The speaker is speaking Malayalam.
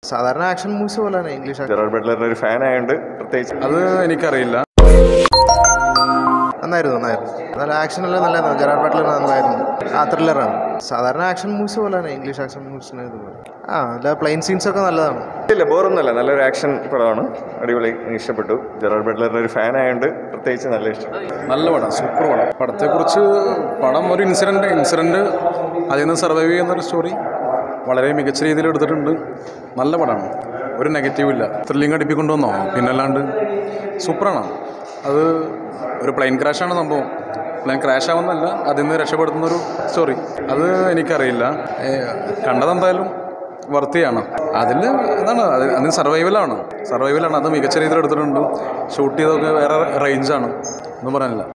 സാധാരണ ആക്ഷൻ മൂവീസ് പോലെയാണ് ഇംഗ്ലീഷ് action. ജെറാർഡ് ബട്ട്ലറിന്റെ ഒരു ഫാൻ ആയതുകൊണ്ട് പ്രത്യേകിച്ച് അത് എനിക്കറിയില്ല നന്നായിരുന്നു നന്നായിരുന്നു നല്ല ആക്ഷൻ എല്ലാം നല്ലതായിരുന്നു ജെറാഡ് ബട്ട്ലർ നന്നായിരുന്നു ആ ത്രില്ലറാണ് സാധാരണ ആക്ഷൻ മൂവീസ് പോലെയാണ് ഇംഗ്ലീഷ് ആക്ഷൻ മൂവീസിന് ഇതുപോലെ ആ നല്ല പ്ലെയിൻ സീൻസ് ഒക്കെ നല്ലതാണ് ഇല്ല ബോറൊന്നുമല്ല നല്ലൊരു ആക്ഷൻ പടമാണ് അടിപൊളി എനിക്ക് ഇഷ്ടപ്പെട്ടു ജെറാർഡ് ബട്ട്ലറിന്റെ ഒരു ഫാൻ ആയതുകൊണ്ട് പ്രത്യേകിച്ച് നല്ല ഇഷ്ടം നല്ല പടം സൂപ്പർ പടം പടത്തെക്കുറിച്ച് പടം ഒരു ഇൻസിഡൻറ്റ് ഇൻസിഡൻറ്റ് അതിൽ നിന്ന് സർവൈവ് ചെയ്യുന്നൊരു സ്റ്റോറി വളരെ മികച്ച രീതിയിൽ എടുത്തിട്ടുണ്ട് നല്ല പടമാണ് ഒരു നെഗറ്റീവ് ഇല്ല ത്രില്ലിംഗ് അടിപ്പിക്കൊണ്ടുവന്നോ പിന്നല്ലാണ്ട് സൂപ്പറാണ് അത് ഒരു പ്ലെയിൻ ക്രാഷാണ് സംഭവം പ്ലെയിൻ ക്രാഷ് ആവുന്നല്ല അതിൽ നിന്ന് രക്ഷപ്പെടുത്തുന്നൊരു സ്റ്റോറി അത് എനിക്കറിയില്ല ഏ, കണ്ടതെന്തായാലും വർത്തിയാണ് അതിൽ ഇതാണ് അത് അതിന് സർവൈവലാണ് സർവൈവലാണ് അത് മികച്ച രീതിയിൽ എടുത്തിട്ടുണ്ട് ഷൂട്ട് ചെയ്തൊക്കെ വേറെ റേഞ്ചാണ് ഒന്നും പറയാനില്ല